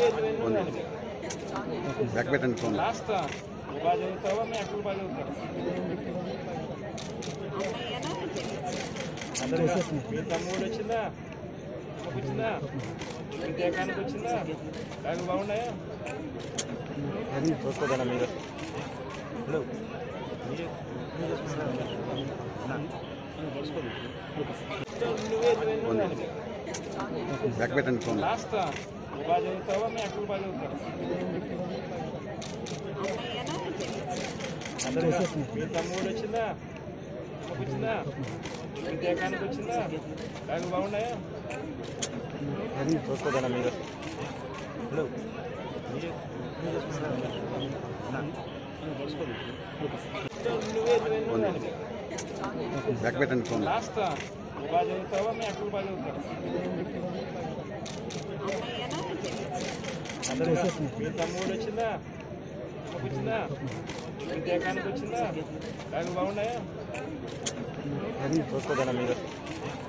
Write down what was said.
back పెట్టండి phone last బాగా చదువుతావా మీ అక్కడ బాగా చదువుతారు మీ తమ్ముడు వచ్చిందా అమ్మకు వచ్చిందా మీ దేకానికి వచ్చిందా బ్యాగులు బాగున్నాయా చూసుకోదన్నా మీరు హలో నువ్వే నువ్వే నువ్వే బ్యాక్ పెట్టండి ఫోన్ లాస్ట్ బాగా చదువుతావా మీ అక్కడ బాగా చదువుతారు మీ తమ్ముడు వచ్చిందా అమ్మకు వచ్చిందా మీ దేకానికి వచ్చిందా బ్యాగులు బాగున్నాయా చూసుకోదన్నా మీరు హలో నువ్వే నువ్వే నువ్వే బ్యాక్ పెట్టండి ఫోన్ లాస్ట్ బాగా చదువుతావా మీ అక్కడ బాగా చదువుతారు మీ తమ్ముడు వచ్చిందా అమ్మకు వచ్చిందా మీ దేకానికి వచ్చిందా బ్యాగులు బాగున్నాయా చూసుకోదన్నా మీరు